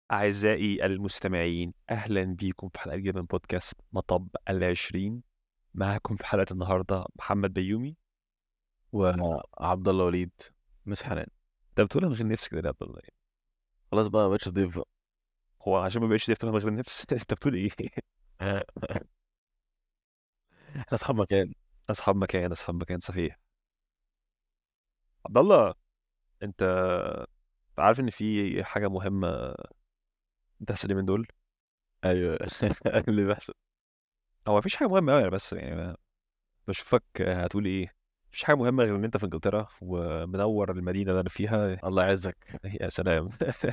أعزائي المستمعين أهلا بيكم في حلقة جديدة من بودكاست مطب العشرين معاكم في حلقة النهاردة محمد بيومي وعبد الله وليد مس حنان أنت بتقولها من غير نفس كده يا عبد الله خلاص بقى ما بقتش ضيف بقى هو عشان ما بقتش تقولها من غير نفس أنت بتقول إيه؟ احنا اصحاب مكان أصحاب مكان أصحاب مكان صحيح عبد الله أنت عارف إن في حاجة مهمة بتحصل من دول ايوه اللي بيحصل هو مفيش حاجة مهمة أوي أنا بس يعني بشوفك هتقول إيه مفيش حاجة مهمة غير إن أنت في إنجلترا ومنور المدينة اللي أنا فيها الله يعزك يا سلام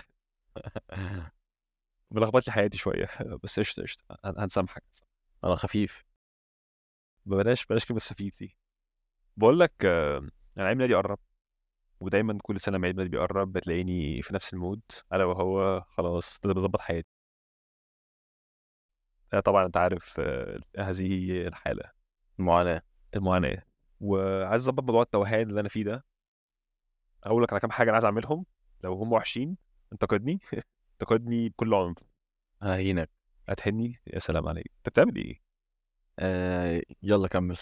ملخبط لي حياتي شوية بس قشطة قشطة هن- هنسامحك انا خفيف بلاش بلاش كلمة خفيف دي بقول لك آه، أنا عيد ميلادي قرب ودايما كل سنة ما عيد ميلادي بيقرب بتلاقيني في نفس المود ألا وهو خلاص لازم أظبط حياتي آه، طبعا أنت عارف آه، هذه الحالة معاناة المعاناة وعايز أظبط موضوع التوهان اللي أنا فيه ده أقول لك على كام حاجة أنا عايز أعملهم لو هم وحشين انتقدني انتقدني بكل عنف ههينك هتحني يا سلام عليك أنت بتعمل إيه؟ آه يلا كمل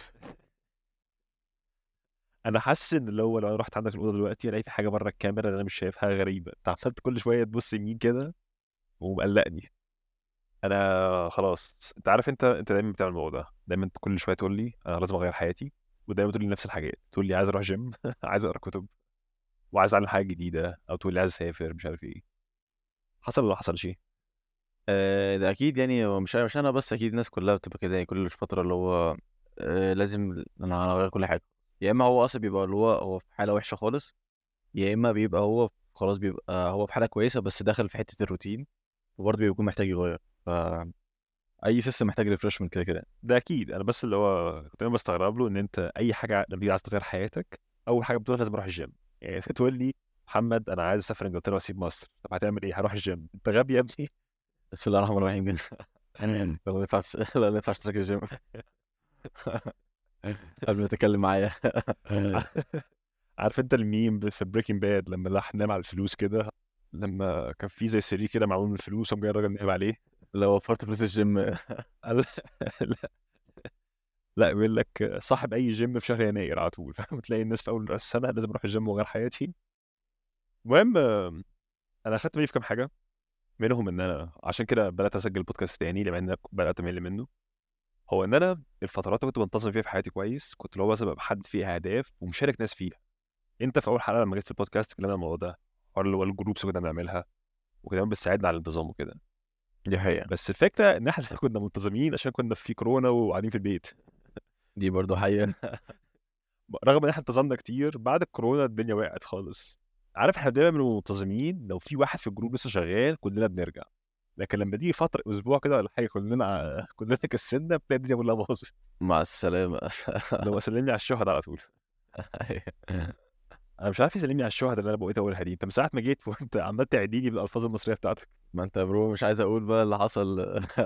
انا حاسس ان لو لو انا رحت عندك الاوضه دلوقتي الاقي في حاجه بره الكاميرا اللي انا مش شايفها غريبه انت عملت كل شويه تبص يمين كده ومقلقني انا خلاص انت عارف انت انت دايما بتعمل الموضوع ده دايما كل شويه تقول لي انا لازم اغير حياتي ودايما تقول لي نفس الحاجات تقول لي عايز اروح جيم عايز اقرا كتب وعايز اتعلم حاجه جديده او تقول لي عايز اسافر مش عارف ايه حصل ولا ما حصلش ايه آه ده اكيد يعني هو مش مش انا بس اكيد الناس كلها بتبقى كده يعني كل فترة اللي هو آه لازم انا هغير كل حاجة يا اما هو اصلا بيبقى اللي هو هو في حالة وحشة خالص يا اما بيبقى هو خلاص بيبقى هو في حالة كويسة بس داخل في حتة الروتين وبرضه بيكون محتاج يغير ف اي سيستم محتاج ريفرشمنت كده كده ده اكيد انا بس اللي هو كنت دايما بستغرب له ان انت اي حاجه لما تيجي عايز تغير حياتك اول حاجه بتقول لازم اروح الجيم يعني أنت تقول لي محمد انا عايز اسافر انجلترا واسيب مصر طب هتعمل ايه هروح الجيم انت غبي يا ابني بسم الله الرحمن الرحيم جدا يلا ندفع يلا ندفع اشتراك الجيم قبل ما تتكلم معايا عارف انت الميم في بريكنج باد لما راح نام على الفلوس كده لما كان في زي سرير كده معمول من الفلوس وقام جاي الراجل نام عليه لو وفرت فلوس الجيم قال لا لا بيقول لك صاحب اي جيم في شهر يناير على طول فاهم تلاقي الناس في اول السنه لازم اروح الجيم واغير حياتي المهم انا اخدت بالي في كام حاجه منهم ان انا عشان كده بدات اسجل بودكاست تاني لما انا بدات امل منه هو ان انا الفترات اللي كنت بنتظم فيها في حياتي كويس كنت اللي هو مثلا ببقى محدد فيها اهداف ومشارك ناس فيها انت في اول حلقه لما جيت في البودكاست اتكلمنا عن الموضوع ده حوار اللي هو الجروبس اللي كنا بنعملها وكمان بتساعدنا على الانتظام وكده دي حقيقة بس الفكره ان احنا كنا منتظمين عشان كنا في كورونا وقاعدين في البيت دي برضو حقيقة رغم ان احنا انتظمنا كتير بعد الكورونا الدنيا وقعت خالص عارف احنا دايما بنبقى منتظمين لو في واحد في الجروب لسه شغال كلنا بنرجع لكن لما تيجي فتره اسبوع كده ولا حاجه كلنا كلنا كسلنا بتلاقي الدنيا كلها باظت مع السلامة لو سلمني على الشهداء على طول انا مش عارف يسلمني على الشهداء اللي انا بقيت اقولها دي انت من ساعه ما جيت وانت عمال تعديني بالالفاظ المصريه بتاعتك ما انت يا برو مش عايز اقول بقى اللي حصل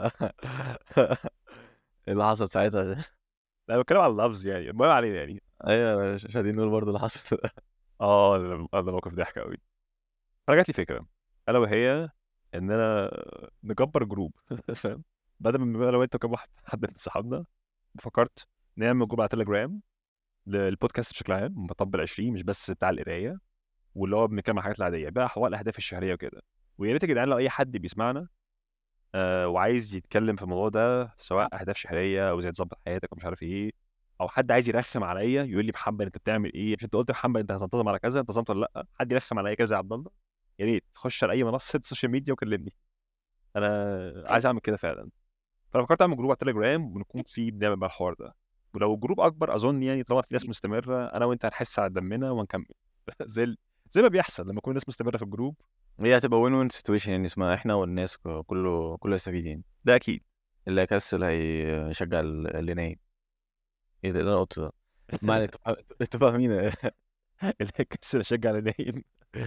اللي حصل ساعتها انا بتكلم على اللفظ يعني المهم علينا يعني ايوه مش عايزين نقول برضو اللي حصل اه ده ده موقف ضحك قوي انا جات لي فكره الا وهي ان انا نكبر جروب فاهم بدل ما نبقى لو انت وكام واحد حد من صحابنا فكرت نعمل جروب على تليجرام للبودكاست بشكل عام مطب ال 20 مش بس بتاع القرايه واللي هو بنتكلم عن الحاجات العاديه بقى حوار الاهداف الشهريه وكده ويا ريت يا جدعان لو اي حد بيسمعنا آه وعايز يتكلم في الموضوع ده سواء اهداف شهريه او ازاي تظبط حياتك ومش عارف ايه او حد عايز يرخم عليا يقول لي محمد انت بتعمل ايه عشان انت قلت محمد انت هتنتظم على كذا انتظمت ولا لا حد يرخم عليا كذا يا عبد الله يا ريت خش على اي منصه سوشيال ميديا وكلمني انا عايز اعمل كده فعلا فانا فكرت اعمل جروب على تليجرام ونكون فيه بنعمل بقى الحوار ده ولو الجروب اكبر اظن يعني طالما في ناس مستمره انا وانت هنحس على دمنا ونكمل زي ال- زي ما بيحصل لما يكون ناس مستمره في الجروب هي هتبقى وين وين سيتويشن يعني اسمها احنا والناس ك- كله كله يستفيد يعني ده اكيد اللي هيكسل هيشجع ال- اللي نايم ايه ده إيه ده انا قلت ده ما عليك، انتوا فاهم- انتوا فاهمين اللي هيكسر اشجع اللي نايم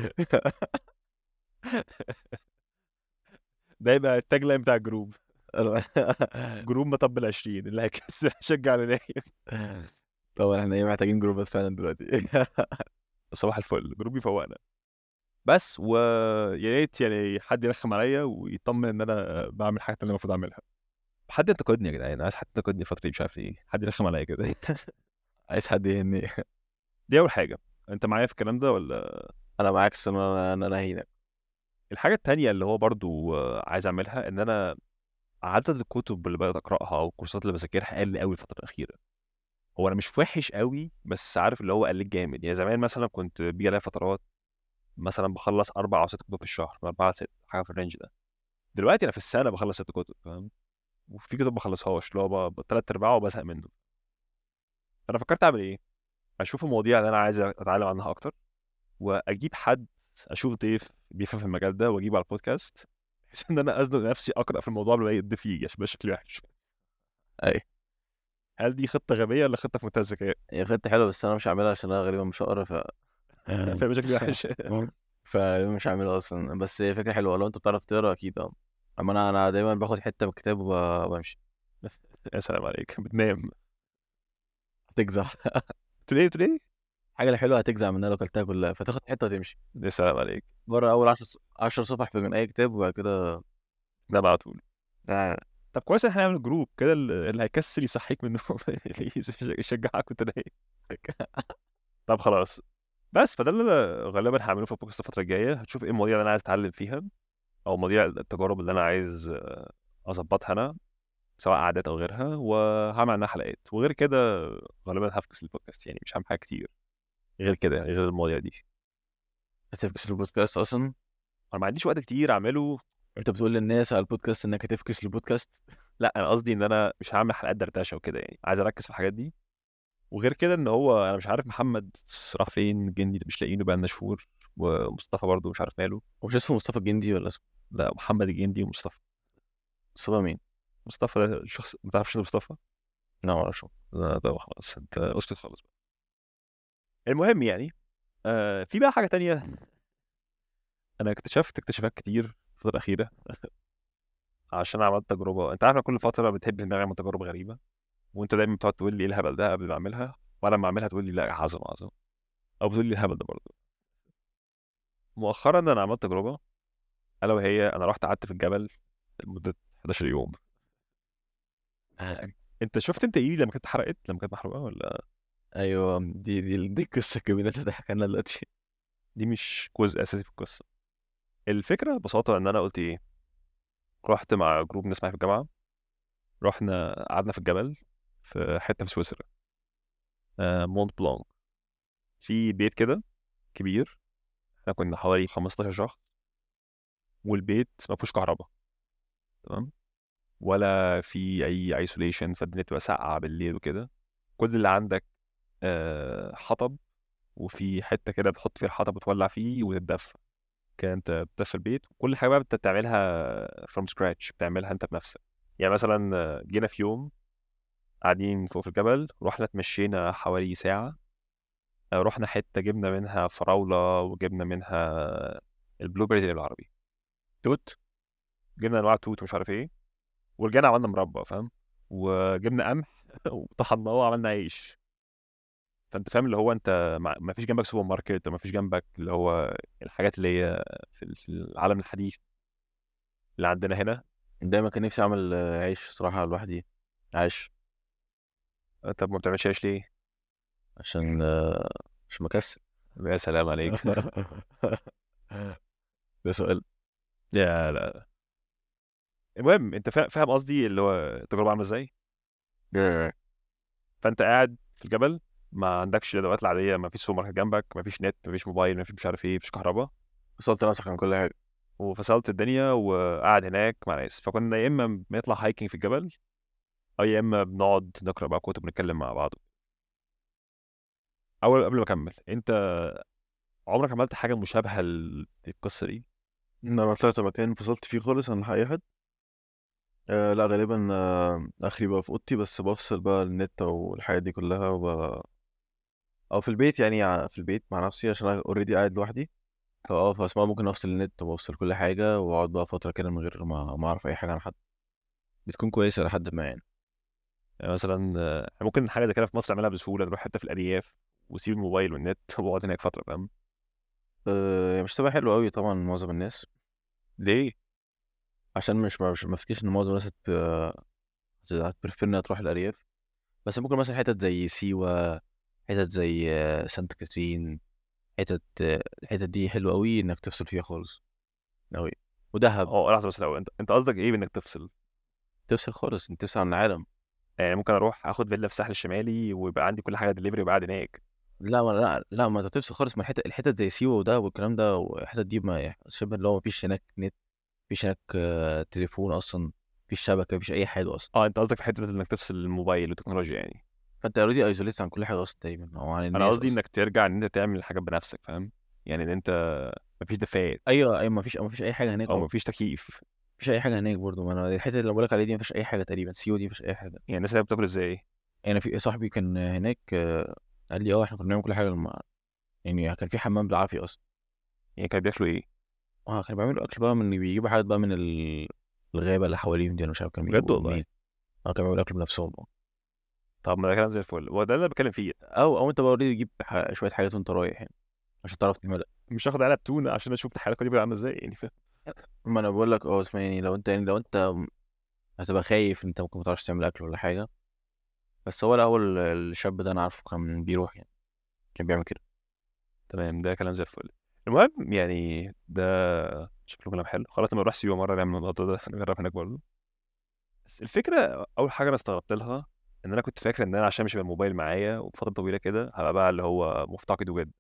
ده يبقى التاج لاين بتاع الجروب جروب مطب ال 20 اللي هيكسر اشجع اللي نايم طبعا احنا ايه محتاجين جروبات فعلا دلوقتي صباح الفل جروب يفوقنا بس ويا ريت يعني حد يرخم عليا ويطمن ان انا بعمل الحاجات اللي أنا المفروض اعملها حد ينتقدني يا جدعان عايز حد ينتقدني الفتره دي مش عارف ايه حد يرخم عليا كده عايز حد يهني دي اول حاجه انت معايا في الكلام ده ولا انا معاك بس انا انا أنا هينك الحاجه التانية اللي هو برضو آه، عايز اعملها ان انا عدد الكتب اللي بدات اقراها او الكورسات اللي بذاكرها قل قوي الفتره الاخيره هو انا مش وحش قوي بس عارف اللي هو قل جامد يعني زمان مثلا كنت بيجي عليا فترات مثلا بخلص اربع او ست كتب في الشهر من اربعه لست حاجه في الرينج ده دلوقتي انا في السنه بخلص ست كتب فاهم وفي كتب ما بخلصهاش اللي هو ب- تلات ارباعه وبزهق منه فانا فكرت اعمل ايه اشوف المواضيع اللي انا عايز اتعلم عنها اكتر واجيب حد اشوف ضيف بيفهم في المجال ده واجيبه على البودكاست بحيث ان انا ازنق نفسي اقرا في الموضوع قبل ما يدي فيه عشان مش شكلي وحش اي هل دي خطه غبيه ولا خطه في منتهى الذكاء؟ هي خطة حلوة بس انا مش هعملها عشان انا غالبا مش هقرا ف فاهم شكلي وحش فمش هعملها اصلا بس هي فكرة حلوة لو انت بتعرف تقرا اكيد اه اما انا انا دايما باخد حتة من الكتاب وب- وبمشي يا سلام عليك بتنام هتجزع قلت له ايه قلت له ايه؟ حاجة الحلوة هتجزع منها لو كلتها كلها فتاخد حتة وتمشي يا سلام عليك بره اول 10 10 صفح من اي كتاب وبعد كده نام على طول طب كويس ان احنا نعمل جروب كده اللي اللي هيكسل يصحيك من النوم اللي يشجعك وانت نايم طب خلاص بس فده اللي أنا غالبا هعمله في البودكاست الفتره الجايه هتشوف ايه المواضيع اللي انا عايز اتعلم فيها او مواضيع التجارب اللي انا عايز آه، اظبطها انا سواء قعدات او غيرها وهعمل عنها حلقات وغير كده غالبا هفكس البودكاست يعني مش هعمل حاجه كتير غير كده غير المواضيع دي هتفكس البودكاست اصلا انا ما عنديش وقت كتير اعمله انت بتقول للناس على البودكاست انك هتفكس البودكاست لا انا قصدي ان انا مش هعمل حلقات دردشه وكده يعني عايز اركز في الحاجات دي وغير كده ان هو انا مش عارف محمد راح فين جندي ده مش لاقيينه بقالنا شهور ومصطفى برضه مش عارف ماله هو مش اسمه مصطفى الجندي ولا اسمه لا محمد الجندي ومصطفى مصطفى مين؟ مصطفى ده شخص ما تعرفش ده مصطفى لا ما اعرفش لا ده خلاص انت اسكت خالص بقى المهم يعني آه في بقى حاجه تانية انا اكتشفت اكتشافات كتير في الفتره الاخيره عشان عملت تجربه انت عارف أنا كل فتره بتحب في دماغي اعمل تجارب غريبه وانت دايما بتقعد تقول لي ايه الهبل ده قبل ما اعملها وانا لما اعملها تقول لي لا عظمه عظمه او بتقول لي الهبل ده برضه مؤخرا انا عملت تجربه الا وهي انا رحت قعدت في الجبل لمده 11 يوم انت شفت انت ايدي لما كانت اتحرقت لما كانت محروقه ولا ايوه دي دي دي القصه الجميله اللي بتضحك عنها دلوقتي دي مش جزء اساسي في القصه الفكره ببساطه ان انا قلت ايه رحت مع جروب ناس معايا في الجامعه رحنا قعدنا في الجبل في حته في سويسرا آه مونت بلانك في بيت كده كبير احنا كنا حوالي 15 شخص والبيت ما فيهوش كهرباء تمام ولا في اي ايسوليشن فالدنيا بتبقى ساقعه بالليل وكده كل اللي عندك آه حطب وفي حته كده بتحط فيها الحطب وتولع فيه وتتدفى كده انت بتدفى البيت وكل حاجه بقى انت بتعملها فروم سكراتش بتعملها انت بنفسك يعني مثلا آه، جينا في يوم قاعدين فوق في الجبل رحنا اتمشينا حوالي ساعه آه، رحنا حته جبنا منها فراوله وجبنا منها البلو بيريز اللي بالعربي توت جبنا انواع توت ومش عارف ايه ورجعنا عملنا مربى فاهم وجبنا قمح وطحناه وعملنا عيش فانت فاهم اللي هو انت ما ما فيش جنبك سوبر ماركت ما فيش جنبك اللي هو الحاجات اللي هي في ال- في العالم الحديث اللي عندنا هنا دايما كان نفسي اعمل آه، عيش صراحه لوحدي عيش طب ما بتعملش عيش ليه؟ عشان آه، عشان مكسل يا سلام عليك ده سؤال يا لا المهم انت فا- فاهم قصدي اللي هو التجربه عامله ازاي؟ فانت قاعد في الجبل ما عندكش الادوات العاديه ما فيش سوبر ماركت جنبك ما فيش نت ما فيش موبايل ما فيش مش عارف ايه ما فيش كهرباء وصلت نفسك عن كل حاجه وفصلت الدنيا وقاعد هناك مع ناس فكنا يا اما بنطلع هايكنج في الجبل او يا اما بنقعد نقرا بقى كتب ونتكلم مع بعض اول قبل ما اكمل انت عمرك عملت حاجه مشابهه لل- للقصه دي لما طلعت مكان فصلت فيه خالص عن اي حد آه لا غالبا آه اخري بقى في اوضتي بس بفصل بقى النت والحاجات دي كلها وب... او في البيت يعني ع- في البيت مع نفسي عشان انا اوريدي قاعد لوحدي فاه فاسمع ممكن افصل النت وافصل كل حاجه واقعد بقى فتره كده من غير ما ما اعرف اي حاجه عن حد بتكون كويسه لحد ما يعني يعني مثلا آه، ممكن حاجه زي كده في مصر اعملها بسهوله نروح حته في الارياف وسيب الموبايل والنت واقعد هناك فتره فاهم آآ مش هتبقى حلوة أوي طبعًا لمعظم الناس. ليه؟ عشان مش مش ما افتكرش إن معظم الناس هت هت هتprefer إنها تروح الأرياف، بس ممكن مثلًا حتت زي سيوة، حتت زي سانت كاترين، حتت الحتت دي حلوة أوي إنك تفصل فيها خالص، أوي، ودهب. آه لحظة بس الأول، أنت أنت قصدك إيه بإنك تفصل؟ تفصل خالص، إنك تفصل عن العالم. يعني ممكن أروح آخد فيلا في الساحل الشمالي ويبقى عندي كل حاجة delivery وأبقى قاعد هناك. لأ ما لأ لأ ما أنت تفصل خالص، ما الحتت الحتت زي سيوة ودهب والكلام ده والحتت دي ما شبه اللي هو ما فيش هناك نت، ما فيش هناك تليفون أصلًا، ما فيش شبكة، ما فيش أي حاجة أصلًا. آه أنت قصدك في حتة إنك تفصل الموبايل والتكنولوجيا يعني. فأنت already isolated عن كل حاجة أصلًا تقريبًا أو عن أنا الناس قصدي أصلًا. إنك ترجع إن أنت تعمل الحاجات بنفسك فاهم؟ يعني إن أنت ما فيش دفايات. أيوه، أيوه ما فيش ما فيش أي حاجة هناك أو آه. ما فيش تكييف. ما فيش أي حاجة هناك برضه، ما أنا الحتت اللي باقول لك عليها دي ما فيهاش أي حاجة تقريبًا، سيوة دي ما فيهاش أي حاجة. يعني الناس هناك بتاكل إزاي؟ أنا في صاحبي كان هناك قال لي: "آه إحنا كنا بنعمل كل حاجة لمّا" يعني كان في حمام بالعافية أصلًا. يعني كانوا بياكلوا إيه؟ آه كانوا بيعملوا أكل بقى من بيجيبوا حاجات بقى من ال الغابة اللي حواليهم دي، أنا مش عارف كانوا بجد بيجيبوها والله؟ منين. آه كانوا بيعملوا أكل بنفسهم آه. طب ما ده كلام زي الفل، هو ده اللي أنا باتكلم فيه. أو أو أنت بقى already تجيب ح شوية حاجات وأنت رايح يعني، عشان تعرف تعملها. مش هاخد علب تونة عشان أشوف الحركة دي بتبقى عاملة إزاي يعني فاهم؟ ما أنا باقول لك آه اسمها يعني لو أنت يعني لو أنت هتبقى خايف أنت ممكن ما تعرفش تعمل أكل والّا حاجة. بس هو لأ هو ال الشاب ده أنا عارفه كان بيروح يعني، كان بيعمل كده. تمام ده كلام زي الفل. المهم يعني ده شكله كلام حلو، خلاص لمّا نروح سيوة مرة نعمل الموضوع ده نجرب هناك برضه. بس الفكرة أول حاجة أنا استغربت لها إن أنا كنت فاكر إن أنا عشان مش هيبقى الموبايل معايا وفترة طويلة كده هابقى بقى اللي هو مفتقده جدًا.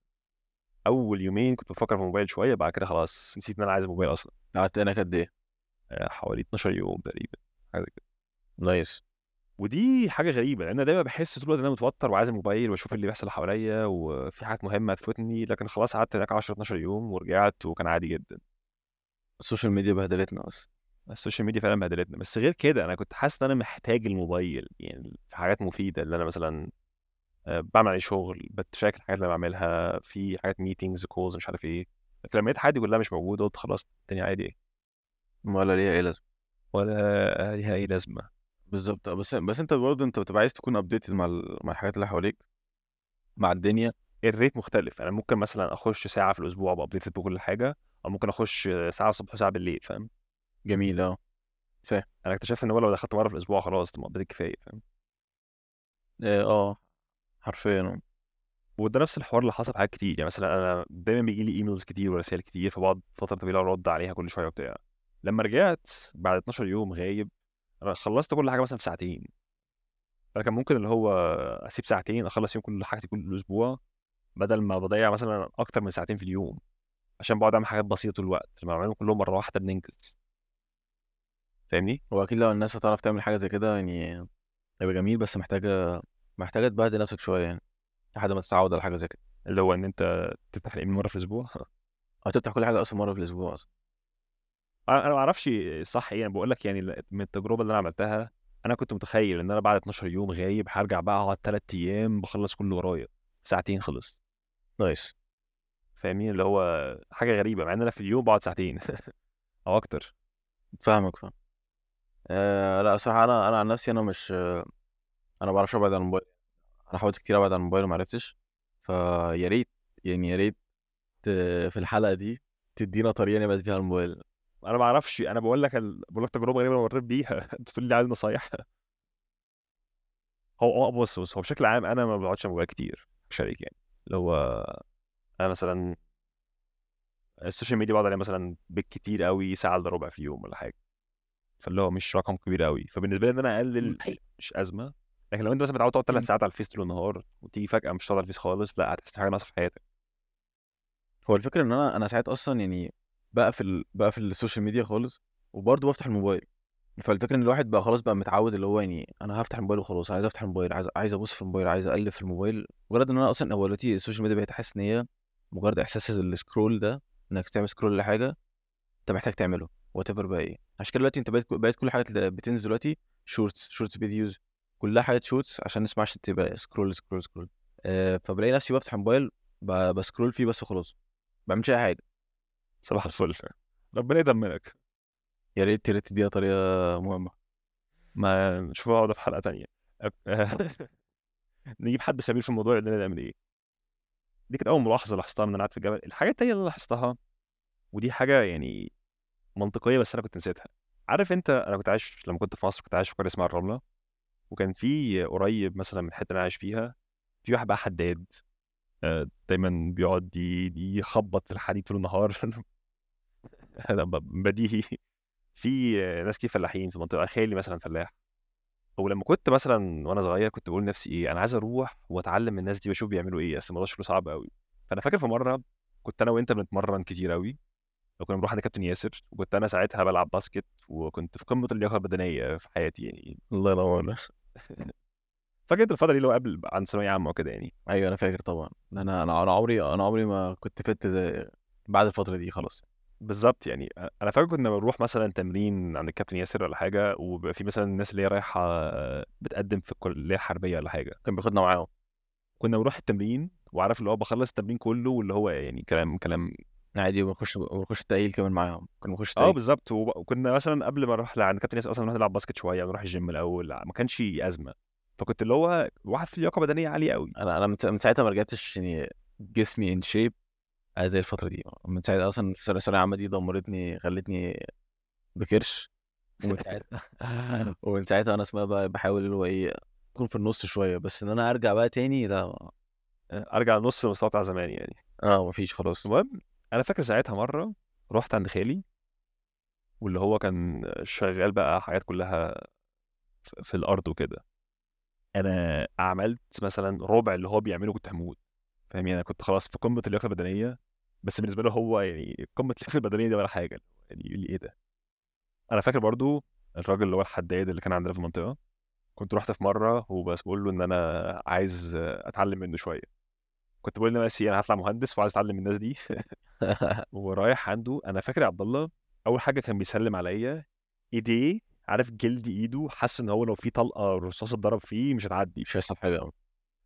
أول يومين كنت بافكر في الموبايل شوية بعد كده خلاص نسيت إن أنا عايز الموبايل أصلًا. قعدت هناك قد إيه؟ آآ حوالي 12 يوم تقريبًا، حاجة زي كده. نايس. ودي حاجة غريبة لأن أنا دايمًا باحس طول الوقت إن أنا متوتر وعايز الموبايل وأشوف اللي بيحصل حواليّا وفي حاجات مهمة هتفوتني، لكن خلاص قعدت هناك 10، 12 يوم ورجعت وكان عادي جدًا. السوشيال ميديا بهدلتنا أصلًا. السوشيال ميديا فعلًا بهدلتنا، بس غير كده أنا كنت حاسس إن أنا محتاج الموبايل يعني في حاجات مفيدة اللي أنا مثلًا آآ باعمل عليه شغل، باتشيك الحاجات اللي أنا باعملها، في حاجات meetings calls مش عارف إيه، لكن لمّا لقيت الحاجات دي كلها مش موجودة قُلت خلاص الدنيا عادي. ولا ليها أي لازمة. ولا ليها أي لازمة. بالضبط آه، بس بس أنت برضه أنت بتبقى عايز تكون updated مع ال مع الحاجات اللي حواليك، مع الدنيا. الrate مختلف، أنا ممكن مثلًا أخش ساعة في الأسبوع أبقى updated بكل حاجة، أو ممكن أخش ساعة الصبح وساعة بالليل فاهم؟ جميل آه. فاهم. أنا اكتشفت إن هو لو دخلت مرة في الأسبوع خلاص تبقى updated كفاية فاهم؟ آآ آه، حرفيًا آه. وده نفس الحوار اللي حصل في حاجات كتير، يعني مثلًا أنا دايمًا بييجي لي emails كتير ورسايل كتير، فباقعد فترة طويلة أرد عليها كل شوية وبتاع. لمّا رجعت بعد 12 يوم غايب، أنا خلصت كل حاجة مثلًا في ساعتين. أنا كان ممكن اللي هو أسيب ساعتين أخلص فيهم كل حاجتي كل الأسبوع، بدل ما باضيّع مثلًا أكتر من ساعتين في اليوم، عشان باقعد أعمل حاجات بسيطة طول الوقت، لمّا باعملهم كلهم مرة واحدة بننجز. فاهمني؟ هو أكيد لو الناس هتعرف تعمل حاجة زي كده يعني هيبقى جميل، بس محتاجة محتاجة تبهدل نفسك شوية يعني، لحد ما تتعود على حاجة زي كده. اللي هو إن أنت تفتح الإيميل مرة في الأسبوع؟ آه تفتح كل حاجة أصلًا مرة في الأسبوع أصلًا. أنا أنا ما أعرفش الصح إيه، أنا باقول لك يعني ال من التجربة اللي أنا عملتها، أنا كنت متخيل إن أنا بعد 12 يوم غايب هارجع بقى أقعد 3 أيام باخلّص كل اللي ورايا، في ساعتين خلص. نايس. فاهمني؟ اللي هو حاجة غريبة، مع إن أنا في اليوم باقعد ساعتين أو أكتر. فاهمك فاهمك. آآ لأ الصراحة أنا أنا عن نفسي أنا مش أنا ما باعرفش أبعد عن الموبايل، أنا حاولت كتير أبعد عن الموبايل وما عرفتش، فيا ريت يعني يا ريت في الحلقة دي تدّينا طريقة نبعد فيها عن الموبايل. أنا ما أعرفش، أنا باقول لك ال باقول لك تجربة غريبة أنا مريت بيها، أنت تقول لي عايز نصايح. هو هو بُص، بُص، هو بشكل عام أنا ما باقعدش على الموبايل كتير كشريك يعني، اللي هو أنا مثلًا السوشيال ميديا باقعد عليها مثلًا بالكتير أوي ساعة إلا ربع في اليوم والّا حاجة. فاللي هو مش رقم كبير أوي، فبالنسبة لي إن أنا أقلل مش أزمة، لكن لو أنت مثلًا متعود تقعد 3 إمم. ساعات على الفيس طول النهار، وتيجي فجأة مش هتقعد على الفيس خالص، لأ هتحس في حاجة ناقصة في حياتك. هو الفكرة إن أنا أنا ساعات أصلًا يعني باقفل باقفل السوشيال ميديا خالص، وبرضه بافتح الموبايل، فالفكرة إن الواحد بقى خلاص بقى متعود اللي هو يعني أنا هافتح الموبايل وخلاص، أنا عايز أفتح الموبايل، عايز عايز أبُص في الموبايل، عايز أقلِّب في الموبايل، مجرد إن أنا أصلًا هو دلوقتي السوشيال ميديا بقيت أحس إن هي مجرد إحساس الscroll ده، إنك تعمل scroll لحاجة أنت محتاج تعمله whatever بقى إيه، عشان كده دلوقتي أنت بقيت بقيت كل الحاجات اللي بتنزل دلوقتي shorts shorts videos كلها حاجات shorts عشان الناس ما عادش تبقى scroll scroll scroll آآ فبالاقي نفسي بافتح الموبايل ب بscroll فيه بس وخلاص، ما باعملش أي حاجة. صباح الفل، ربنا يطمنك. يا ريت يا ريت تدّينا طريقة مهمة. ما نشوفها ده في حلقة تانية. أك نجيب حد خبير في الموضوع يقول لنا نعمل إيه. دي كانت اول ملاحظه لاحظتها من انا قاعد في الجبل الحاجه التانيه اللي أنا لاحظتها ودي حاجه يعني منطقيه بس انا كنت نسيتها عارف انت انا كنت عايش لما كنت في مصر كنت عايش في قريه اسمها الرمله وكان في قريب مثلا من الحته اللي انا عايش فيها في واحد بقى حداد آه، دايما بيقعد ي- يخبط الحديد طول النهار انا ب- بديهي في آه، ناس كتير فلاحين في المنطقه خالي مثلا فلاح ولما كنت مثلا وانا صغير كنت بقول لنفسي ايه انا عايز اروح واتعلم من الناس دي واشوف بيعملوا ايه اصل الموضوع شكله صعب قوي فانا فاكر في مره كنت انا وانت بنتمرن كتير قوي وكنا بنروح عند كابتن ياسر وكنت انا ساعتها بلعب باسكت وكنت في قمه اللياقه البدنيه في حياتي يعني الله ينور فاكر انت الفتره دي اللي هو قبل عن ثانويه عامه وكده يعني ايوه انا فاكر طبعا انا انا انا عمري انا عمري ما كنت فت زي بعد الفتره دي خلاص بالظبط يعني انا فاكر كنا بنروح مثلا تمرين عند الكابتن ياسر ولا حاجه وبيبقى في مثلا الناس اللي هي رايحه بتقدم في الكليه الحربيه ولا حاجه كان بياخدنا معاهم كنا بنروح التمرين وعارف اللي هو بخلص التمرين كله واللي هو يعني كلام كلام عادي ونخش ونخش التأهيل كمان معاهم كنا بنخش اه تأهيل بالظبط وب- وكنا مثلا قبل ما اروح عند كابتن ياسر اصلا نروح نلعب باسكت شويه ونروح الجيم الاول ما كانش ازمه فكنت اللي هو واحد في لياقه بدنيه عاليه قوي انا انا من سا- من ساعتها ما رجعتش يعني جسمي ان شيب زي الفتره دي من ساعتها اصلا الثانويه الثانوية العامه دي دمرتني خلتني بكرش ومن ساعتها ومن ساعتها انا اسمها بقى بحاول اللي هو ايه اكون في النص شويه بس ان انا ارجع بقى تاني ده ارجع نص المستوى بتاع زمان يعني اه مفيش خلاص المهم انا فاكر ساعتها مره رحت عند خالي واللي هو كان شغال بقى حاجات كلها في في الارض وكده انا عملت مثلا ربع اللي هو بيعمله كنت هموت فاهم يعني انا كنت خلاص في قمه اللياقه البدنيه بس بالنسبه له هو يعني قمه اللياقه البدنيه دي ولا حاجه يعني يقول لي ايه ده انا فاكر برضو الراجل اللي هو الحداد اللي كان عندنا في المنطقه كنت رحت في مره وبس بقول له ان انا عايز اتعلم منه شويه كنت بقول لنفسي انا هطلع مهندس وعايز اتعلم من الناس دي ورايح عنده انا فاكر يا عبد الله اول حاجه كان بيسلم عليا ايديه عارف جلد ايده حاسس ان هو لو في طلقه رصاص اتضرب فيه مش هتعدي مش هيحصل حاجه أوي.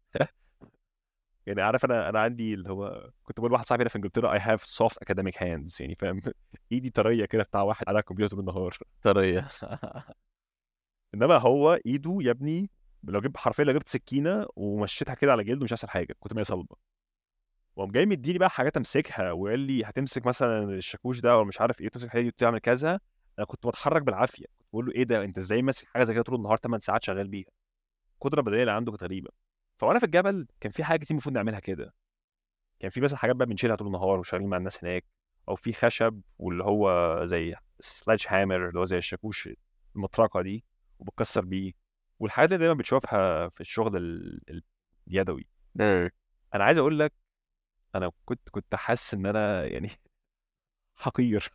يعني عارف انا انا عندي اللي هو كنت بقول لواحد صاحبي هنا في انجلترا اي هاف سوفت اكاديميك هاندز يعني فاهم ايدي طريه كده بتاع واحد على الكمبيوتر بالنهار طريه انما هو ايده يا ابني لو جبت حرفيا لو جبت سكينه ومشيتها كده على جلده مش هيحصل حاجه كنت ما صلبه وقام جاي مديني بقى حاجات امسكها وقال لي هتمسك مثلا الشاكوش ده ولا مش عارف ايه تمسك الحاجه دي وتعمل كذا انا كنت بتحرك بالعافيه كنت بقول له ايه ده انت ازاي ماسك حاجه زي كده طول النهار 8 ساعات شغال بيها القدره البدنيه اللي عنده كانت غريبه فوانا في الجبل كان في حاجه كتير المفروض نعملها كده كان في مثلا حاجات بقى بنشيلها طول النهار وشغالين مع الناس هناك او في خشب واللي هو زي سلاج هامر اللي هو زي الشاكوش المطرقه دي وبتكسر بيه والحاجات اللي دايما بتشوفها في الشغل ال- ال- اليدوي انا عايز اقول لك انا كنت كنت حاسس ان انا يعني حقير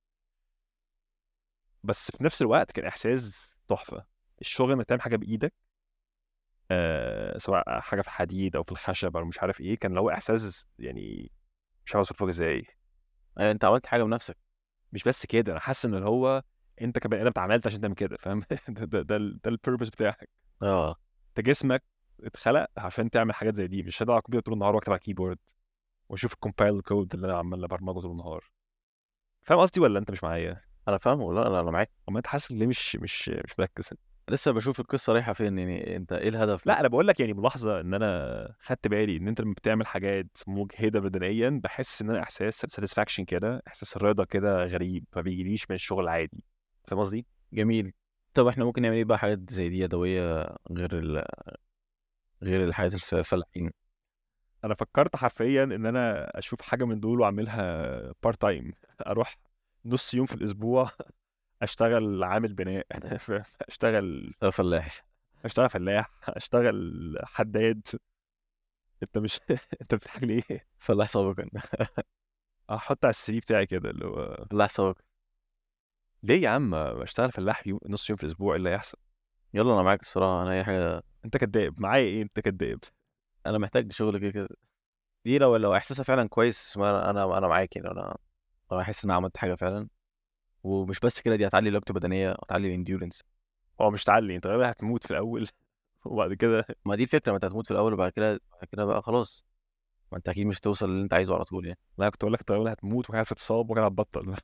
بس في نفس الوقت كان احساس تحفه الشغل انك تعمل حاجه بايدك آه سواء حاجه في الحديد او في الخشب او مش عارف ايه كان اللي هو احساس يعني مش عارف اوصفه ازاي ايوه انت عملت حاجه بنفسك مش بس كده انا حاسس ان اللي هو انت كبني ادم اتعملت عشان تعمل كده فاهم ده ده ده, ال- ده البيربز بتاعك اه انت جسمك اتخلق عشان تعمل حاجات زي دي مش هقعد على الكمبيوتر طول النهار واكتب على الكيبورد واشوف الكومبايل كود اللي انا عمال ابرمجه طول النهار فاهم قصدي ولا انت مش معايا؟ انا فاهمه والله انا انا معاك اما انت حاسس ليه مش مش مش مركز لسه بشوف القصه رايحه فين يعني انت ايه الهدف لا انا بقول لك يعني ملاحظه ان انا خدت بالي ان انت لما بتعمل حاجات مجهده بدنيا بحس ان انا احساس ساتسفاكشن كده احساس رضا كده غريب ما بيجيليش من الشغل العادي فاهم قصدي؟ جميل طب احنا ممكن نعمل ايه بقى حاجات زي دي يدويه غير ال... غير الحاجات الفلاحين انا فكرت حرفيا ان انا اشوف حاجه من دول واعملها بارت تايم اروح نص يوم في الاسبوع اشتغل عامل بناء فاهم؟ اشتغل فلاح اشتغل فلاح اشتغل حداد انت مش انت بتضحك ليه؟ فلاح سابقا احط على السي في بتاعي كده اللي هو فلاح سابقا ليه يا عم اشتغل فلاح يوم نص يوم في الاسبوع ايه اللي هيحصل؟ يلا انا معاك الصراحه انا اي حاجه انت كداب معايا ايه انت كداب انا محتاج شغل كده كده دي لو لو احساسها فعلا كويس ما انا انا معاك يعني انا انا احس ان انا عملت حاجه فعلا ومش بس كده دي هتعلي لياقتي البدنيه هتعلي الانديورنس هو مش تعلي انت غالبا هتموت في الاول وبعد كده ما دي الفكره ما انت هتموت في الاول وبعد كده بعد كده بقى خلاص ما انت اكيد مش هتوصل اللي انت عايزه على طول يعني لا كنت اقول لك انت غالبا هتموت وكده هتتصاب وكده هتبطل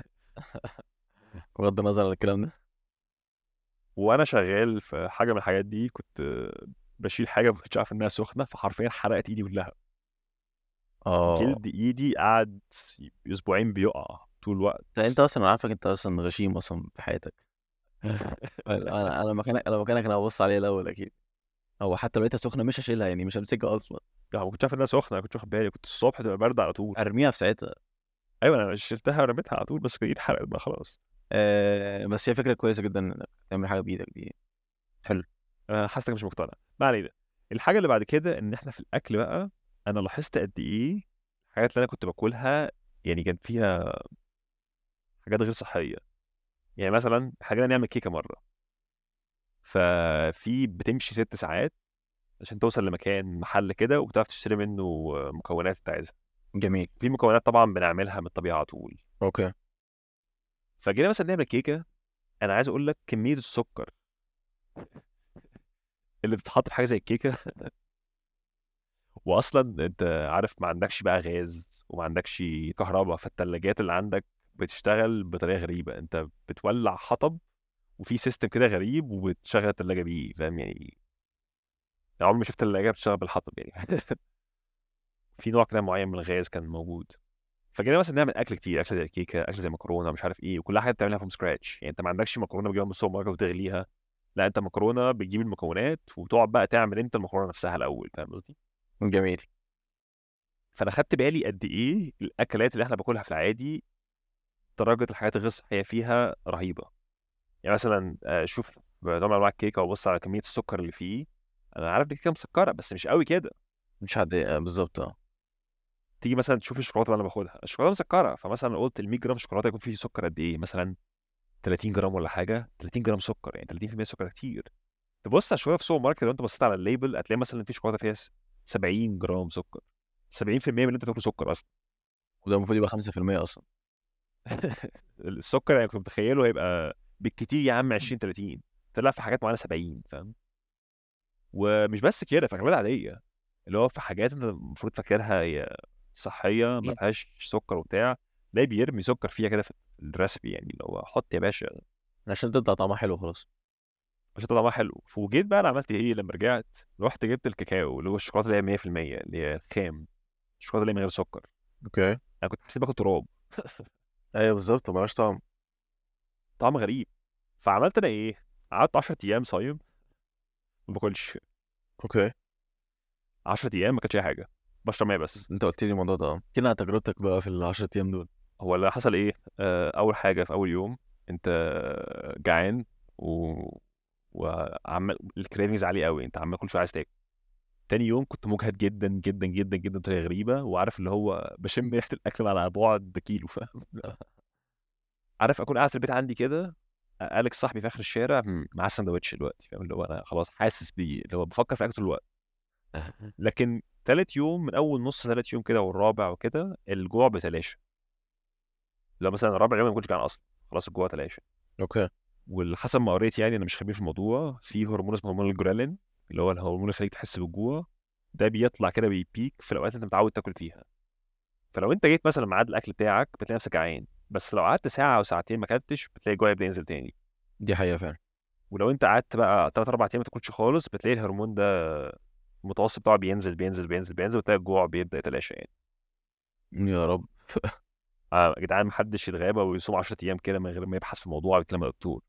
بغض النظر عن الكلام ده وانا شغال في حاجه من الحاجات دي كنت بشيل حاجه ما كنتش عارف انها سخنه فحرفيا حرقت ايدي كلها اه جلد ايدي قعد اسبوعين بيقع طول الوقت لا انت اصلا انا عارفك انت اصلا غشيم اصلا في حياتك انا انا مكانك انا مكانك انا هبص عليه الاول اكيد هو حتى لو لقيتها سخنه مش هشيلها يعني مش همسكها اصلا لا ما كنتش عارف انها سخنه ما كنتش واخد بالي كنت الصبح تبقى بارده على طول ارميها في ساعتها ايوه انا شلتها ورميتها على طول بس ايدي اتحرقت بقى خلاص آه بس هي فكره كويسه جدا انك تعمل حاجه بايدك دي انا حاسس إنك مش مقتنع ما علينا الحاجه اللي بعد كده ان احنا في الاكل بقى انا لاحظت قد ايه الحاجات اللي انا كنت باكلها يعني كان فيها حاجات غير صحيه يعني مثلا احنا جينا نعمل كيكه مره ففي بتمشي ست ساعات عشان توصل لمكان محل كده وبتعرف تشتري منه مكونات انت عايزها جميل في مكونات طبعا بنعملها من الطبيعه على طول اوكي فجينا مثلا نعمل كيكه انا عايز اقول لك كميه السكر اللي بتتحط في حاجه زي الكيكه واصلا انت عارف ما عندكش بقى غاز وما عندكش كهرباء فالتلاجات اللي عندك بتشتغل بطريقه غريبه انت بتولع حطب وفي سيستم كده غريب وبتشغل التلاجه بيه فاهم يعني أنا عمري ما شفت تلاجه بتشتغل بالحطب يعني في نوع كده معين من الغاز كان موجود فجينا مثلا نعمل اكل كتير اكل زي الكيكه اكل زي مكرونه مش عارف ايه وكل حاجه بتعملها فروم سكراتش يعني انت ما عندكش مكرونه بتجيبها من السوبر ماركت وتغليها لا انت مكرونه بتجيب المكونات وتقعد بقى تعمل انت المكرونه نفسها الاول فاهم قصدي جميل فانا خدت بالي قد ايه الاكلات اللي احنا باكلها في العادي درجه الحاجات الغير صحيه فيها رهيبه يعني مثلا آه، شوف نوع من انواع الكيكه وبص على كميه السكر اللي فيه انا عارف ان الكيكه مسكره بس مش قوي كده مش حد آه، بالظبط اه تيجي مثلا تشوف الشوكولاته اللي انا باخدها الشوكولاته مسكره فمثلا قلت ال 100 جرام شوكولاته يكون فيه سكر قد ايه مثلا 30 جرام ولا حاجه 30 جرام سكر يعني 30% سكر كتير تبص على الشوكولاته في السوبر ماركت لو انت بصيت على الليبل هتلاقي مثلا في شوكولاته فيها س- 70 جرام سكر 70% من اللي انت تاكله سكر اصلا وده المفروض يبقى 5% اصلا السكر يعني كنت متخيله هيبقى بالكتير يا عم 20 30 طلع في حاجات معينه 70 فاهم ومش بس كده في اكلات عاديه اللي هو في حاجات انت المفروض فاكرها هي صحيه ما فيهاش سكر وبتاع تلاقي بيرمي سكر فيها كده في الريسبي يعني اللي هو حط يا باشا عشان تطلع طعمها حلو خلاص عشان طعمها حلو وجيت بقى انا عملت ايه لما رجعت رحت جبت الكاكاو اللي هو الشوكولاته اللي هي 100% اللي هي الخام الشوكولاته اللي هي من غير سكر اوكي انا كنت حاسس إني باكل تراب ايوه بالظبط ملهاش طعم طعم غريب فعملت انا ايه قعدت 10 ايام صايم ما باكلش اوكي 10 ايام ما كانش اي حاجه بشرب ميه بس انت قلت لي الموضوع ده اه احكي لنا عن تجربتك بقى في ال 10 ايام دول هو اللي حصل ايه آه، اول حاجه في اول يوم انت جعان و وعمال الكريفنجز عاليه قوي انت عمال كل شويه عايز تاكل تاني يوم كنت مجهد جدا جدا جدا جدا بطريقه غريبه وعارف اللي هو بشم ريحه الاكل على بعد كيلو فاهم عارف اكون قاعد في البيت عندي كده اليكس صاحبي في اخر الشارع م- معاه سندوتش دلوقتي فاهم اللي هو انا خلاص حاسس بيه اللي هو بفكر في الاكل طول الوقت لكن تالت يوم من اول نص تالت يوم كده والرابع وكده الجوع بيتلاشى لو مثلا الرابع يوم ما كنتش جعان اصلا خلاص الجوع تلاشى اوكي واللي حسب ما قريت يعني انا مش خبير في الموضوع في هرمون اسمه هرمون الجرالين اللي هو الهرمون اللي يخليك تحس بالجوع ده بيطلع كده بيبيك في الاوقات اللي انت متعود تاكل فيها فلو انت جيت مثلا ميعاد الاكل بتاعك بتلاقي نفسك جعان بس لو قعدت ساعه او ساعتين ما اكلتش بتلاقي الجوع يبدا ينزل تاني دي حقيقه فعلا ولو انت قعدت بقى 3 4 ايام ما تاكلش خالص بتلاقي الهرمون ده المتوسط بتاعه بينزل بينزل بينزل بينزل وتلاقي الجوع بيبدا يتلاشى يعني يا رب آه يا جدعان محدش يتغابى ويصوم 10 ايام كده من غير ما يبحث في الموضوع ويتكلم مع الدكتور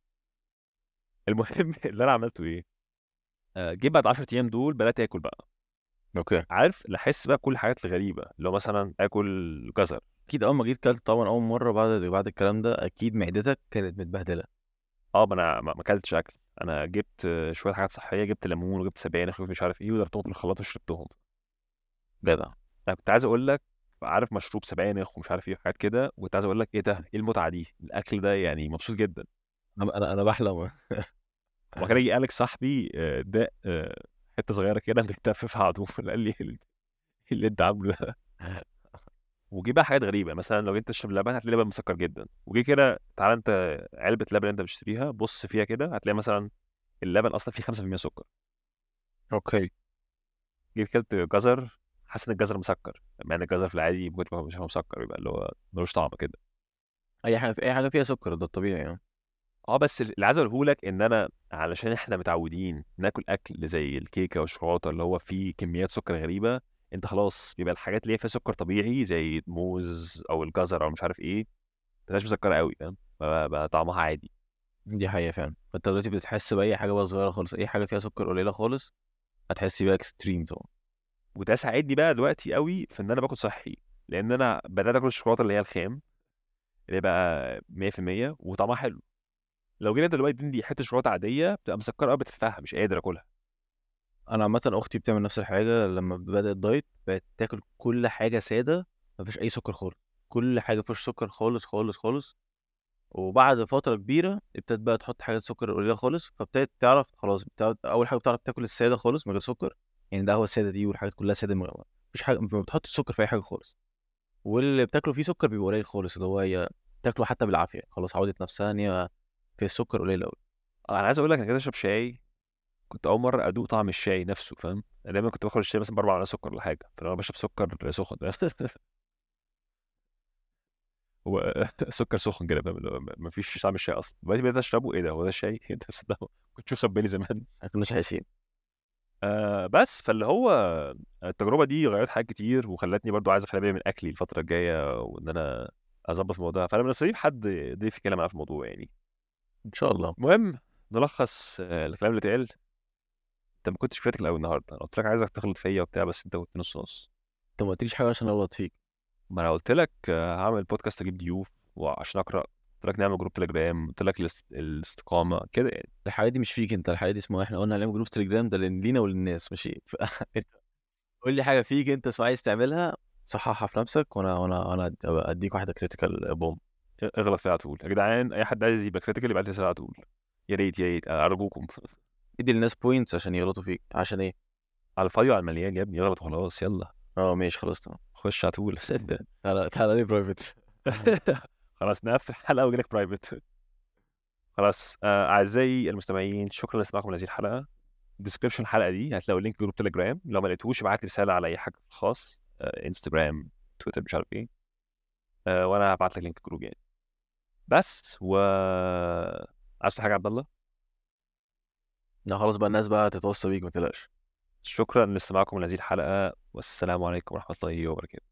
المهم اللي انا عملته ايه آه جيت بعد 10 ايام دول بدات اكل بقى اوكي عارف لاحس بقى كل الحاجات الغريبه اللي هو مثلا اكل جزر اكيد اول ما جيت كلت طبعا اول مره بعد بعد الكلام ده اكيد معدتك كانت متبهدله اه ما انا ما ما اكلتش اكل انا جبت آه، شويه حاجات صحيه جبت ليمون وجبت سبانخ وجبت مش عارف ايه وضربتهم في الخلاط وشربتهم جدع انا كنت عايز اقول لك عارف مشروب سبانخ ومش عارف ايه وحاجات كده وكنت عايز اقول لك ايه ده ايه المتعه دي الاكل ده يعني مبسوط جدا انا انا انا بحلم وبعد كده يجي اليكس صاحبي آه، ده آه، حته صغيره كده بيتففها على طول قال لي إيه اللي انت عامله ده وجي بقى حاجات غريبه مثلا لو جيت تشرب لبن هتلاقي لبن مسكر جدا وجي كده تعالى انت علبه لبن اللي انت بتشتريها بص فيها كده هتلاقي مثلا اللبن اصلا فيه 5% سكر اوكي جيت كلت جزر حاسس ان الجزر مسكر مع ان الجزر في العادي ممكن مش مسكر يبقى اللي هو ملوش طعم كده اي حاجه اي حاجه فيها سكر ده الطبيعي يعني اه بس اللي عايز اقوله لك ان انا علشان احنا متعودين ناكل اكل زي الكيكه والشوكولاته اللي هو فيه كميات سكر غريبه انت خلاص بيبقى الحاجات اللي هي فيها سكر طبيعي زي الموز او الجزر او مش عارف ايه متبقاش مسكره قوي فاهم بقى, بقى طعمها عادي دي حقيقة فعلا فانت دلوقتي بتحس بأي حاجة بقى صغيرة خالص أي حاجة فيها سكر قليلة خالص هتحس بيها اكستريم طبعا وده ساعدني بقى دلوقتي قوي في ان انا باكل صحي لان انا بدات اكل الشوكولاته اللي هي الخام اللي بقى 100% وطعمها حلو لو جينا دلوقتي تدي حته شوكولاته عاديه بتبقى مسكره قوي بتفها مش قادر اكلها أنا عامة أختي بتعمل نفس الحاجة لما بدأت دايت بقت تاكل كل حاجة سادة مفيش أي سكر خالص كل حاجة مفيش سكر خالص خالص خالص وبعد فترة كبيرة ابتدت بقى تحط حاجات سكر قليلة خالص فابتدت تعرف خلاص بتعرف أول حاجة بتعرف تاكل السادة خالص من غير سكر يعني ده هو السادة دي والحاجات كلها سادة من غير مفيش حاجة ما بتحطش سكر في أي حاجة خالص واللي بتاكله فيه سكر بيبقى قليل خالص اللي هو هي تاكله حتى بالعافية خلاص عودت نفسها إن هي في السكر قليل أوي انا عايز اقول لك انا كده اشرب شاي كنت اول مره ادوق طعم الشاي نفسه فاهم انا دايما كنت باخد الشاي مثلا باربع معلقات سكر ولا حاجه فلما بشرب سكر سخن هو سكر سخن كده فاهم اللي هو مفيش طعم الشاي اصلا دلوقتي بقيت اشربه ايه ده هو ده الشاي ايه ده ده كنت بشرب بيلي زمان ما كناش حاسين آه بس فاللي هو التجربه دي غيرت حاجات كتير وخلتني برضو عايز اخلي بالي من اكلي الفتره الجايه وان انا اظبط الموضوع فانا من الصعيب حد ضيف يتكلم معايا في الموضوع يعني إن شاء الله المهم نلخص آه، الكلام اللي اتقال انت ما كنتش كريتيكال قوي النهارده انا قلت لك عايزك تغلط فيا وبتاع بس انت كنت نص نص أنت ما قلتليش حاجة عشان أغلط فيك ما انا قلت لك آه، هعمل بودكاست اجيب ضيوف وعشان اقرا قلت لك نعمل جروب تليجرام قلت لك الاست- الاستقامه كده يعني الحاجات دي مش فيك أنت الحاجات دي اسمها إحنا قلنا عليهم جروب تليجرام ده لن- لينا وللناس ماشي ف... أنت قول لي حاجة فيك أنت اسمها عايز تعملها صححها في نفسك وأنا وأنا وأنا أديك واحدة كريتيكال بوم اغلط فيها على طول يا جدعان اي حد عايز يبقى كريتيكال يبعت لي رساله على طول يا ريت يا ريت ارجوكم ادي للناس بوينتس عشان يغلطوا فيك عشان ايه على الفاضي وعلى المليان يا ابني اغلط وخلاص يلا اه ماشي خلاص تمام خش على طول تعالى تعالى لي برايفت خلاص نقفل الحلقه واجي لك برايفت خلاص آه، اعزائي المستمعين شكرا لاستماعكم لهذه الحلقه ديسكربشن الحلقه دي هتلاقوا لينك جروب تليجرام لو ما لقيتوش ابعت لي رساله على اي حاجه خاص آه، انستجرام تويتر مش عارف ايه آه، وانا هبعت لك لينك الجروب يعني بس و عايز تقول حاجه يا عبد الله لا خلاص بقى الناس بقى هتتوصى بيك ما تقلقش شكرا لاستماعكم لهذه الحلقه والسلام عليكم ورحمه الله وبركاته